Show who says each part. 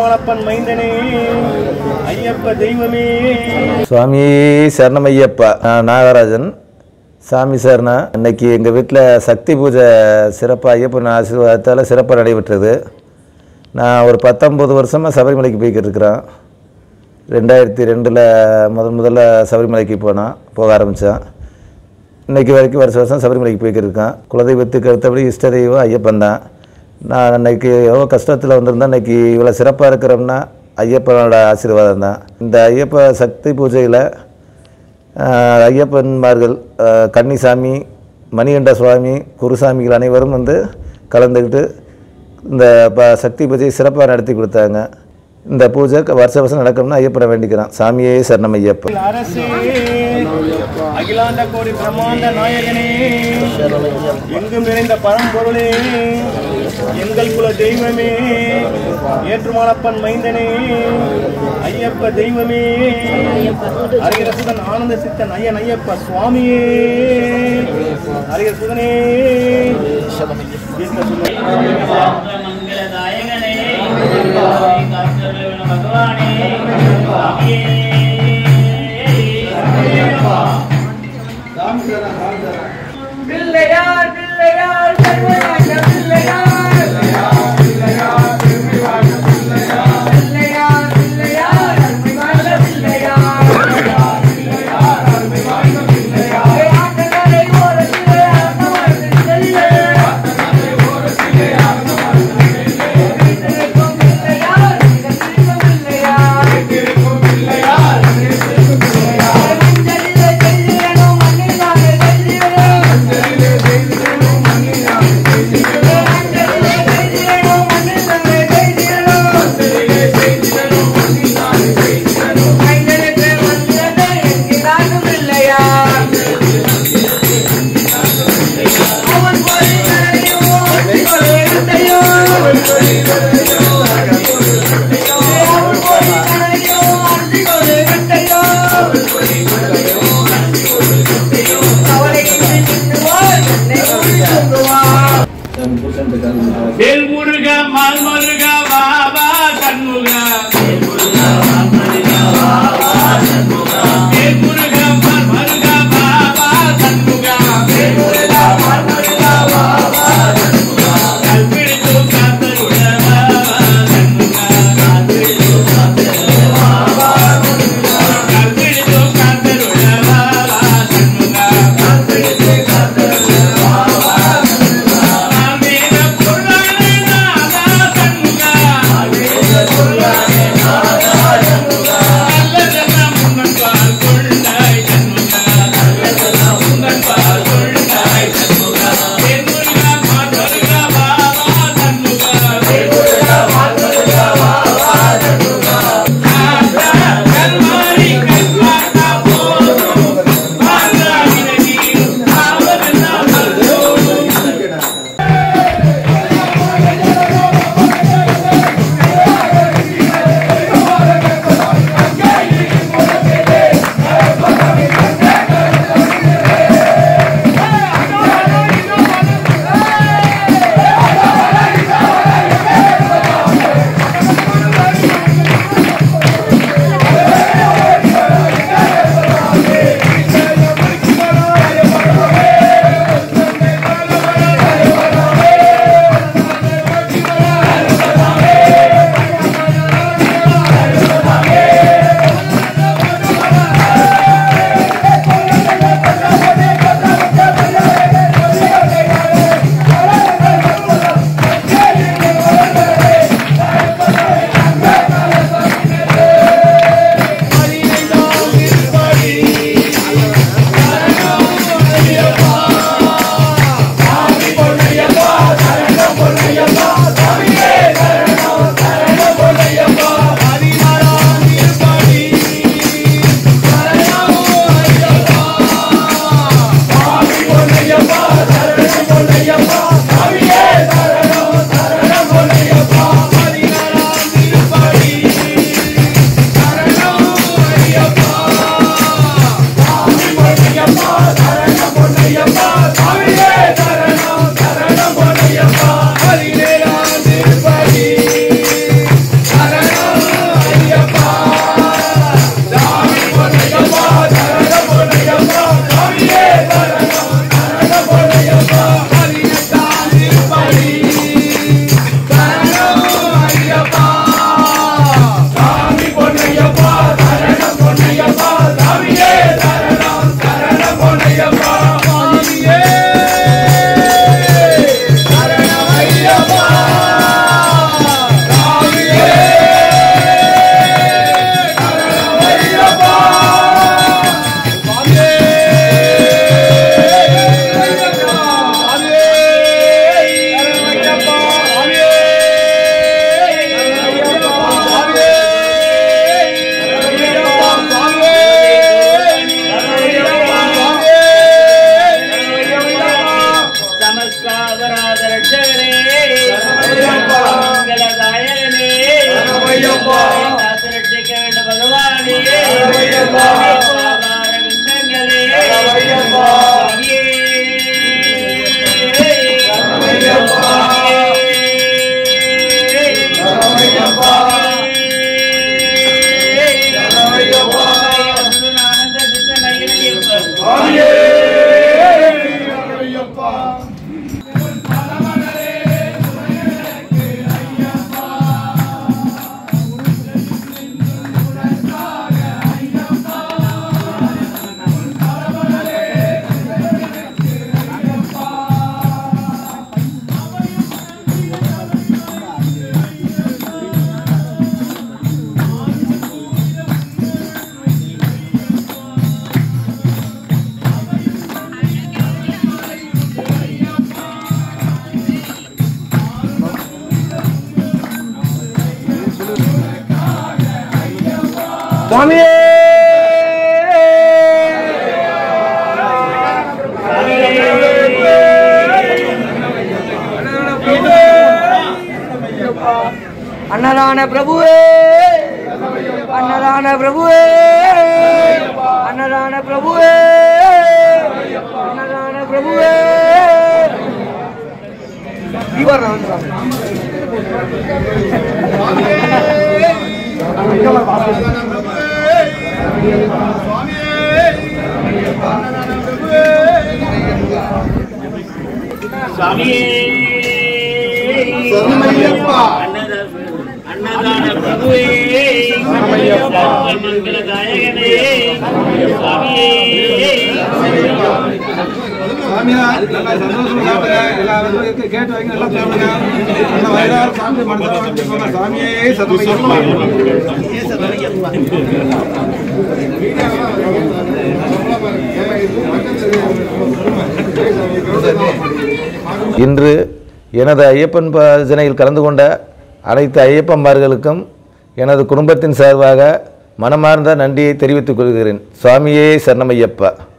Speaker 1: ஏற்றுமானப்பன் மைந்தனே ஐயப்ப தெய்வமே
Speaker 2: சுவாமி சரணமையப்பா நான் நாகராஜன் சாமி சரணா இன்னைக்கு எங்கள் வீட்டில் சக்தி பூஜை சிறப்பாக ஐயப்பன் ஆசீர்வாதத்தால் சிறப்பாக நடைபெற்றது நான் ஒரு பத்தொம்பது வருஷமாக சபரிமலைக்கு போய்கிட்டு இருக்கிறேன் ரெண்டாயிரத்தி ரெண்டில் முதல் முதல்ல சபரிமலைக்கு போனேன் போக ஆரம்பித்தேன் இன்னைக்கு வரைக்கும் வருஷம் வருஷம் சபரிமலைக்கு போய்க்கிட்டு இருக்கேன் குலதெய்வத்துக்கு அடுத்தபடி இஷ்ட தெய்வம் ஐயப்பன் தான் நான் இன்னைக்கு எவ்வளோ கஷ்டத்தில் வந்திருந்தேன் இன்னைக்கு இவ்வளோ சிறப்பாக இருக்கிறோம்னா ஐயப்பனோட ஆசீர்வாதம் தான் இந்த ஐயப்ப சக்தி பூஜையில் ஆஹ், ஐயப்பன்மார்கள் ஆஹ், கன்னிசாமி மணிகண்ட சுவாமி குருசாமிகள் அனைவரும் வந்து கலந்துக்கிட்டு இந்த ப சக்தி பூஜையை சிறப்பாக நடத்தி கொடுத்தாங்க இந்த பூஜை வருஷ வருஷம் நடக்கணும்னு ஐயப்பனை வேண்டிக்கிறான் சாமியே சரணம் ஐயப்பன்
Speaker 1: அரசே அகிலாண்ட கோடி பிரம்மாண்ட நாயகனே எங்கும் நிறைந்த பரம்பொருளே எங்கள் குல தெய்வமே ஏற்றுமானப்பன் மைந்தனே ஐயப்ப தெய்வமே அரியரசுதன் ஆனந்த சித்தன் ஐயன் ஐயப்ப சுவாமியே அரியரசுதனே தீர்க்க சுந்தரி.
Speaker 3: மங்களதாயகனே காத்தருளும் பகவானே சுவாமியே.
Speaker 4: பிள்ளையார் பிள்ளையார் சர்வநாத பிள்ளையார் பிள்ளையார் பிள்ளையார் அருமை வாழ்ந்த பிள்ளையார் ஆண்டவரை ஓரத்திலே ஆண்டவரை செல்ல. வீட்டிற்கும் பிள்ளையார் வீட்டிற்கும் பிள்ளையார் மஞ்சளிலே செல்லிடணும் மண்ணிலாக செல்லிடணும் சுவாமியே அன்னதான பிரபுவே அன்னதான பிரபுவே அன்னதான பிரபுவே அன்னதான பிரபுவே இவர்
Speaker 3: சாமியே அன்னத- அன்னதான பிரபுவே மங்கள தாயகனே சாமியே
Speaker 5: சாமியார் நல்லா சந்தோஷமா சாப்பிடுங்க எல்லாரும் கேட்டு வைங்க எல்லாம் சாப்பிடுங்க நல்லா வயிறார சாப்பிட்டு மனசார வாங்கி போங்க சாமியே சத்தமைக்கப்பா
Speaker 2: இன்று எனது ஐயப்பன் பஜனையில் கலந்து கொண்ட அனைத்து ஐயப்பன்மார்களுக்கும் எனது குடும்பத்தின் சார்பாக மனமார்ந்த நன்றியை தெரிவித்துக் கொள்கிறேன் சுவாமியே சரணமையப்பா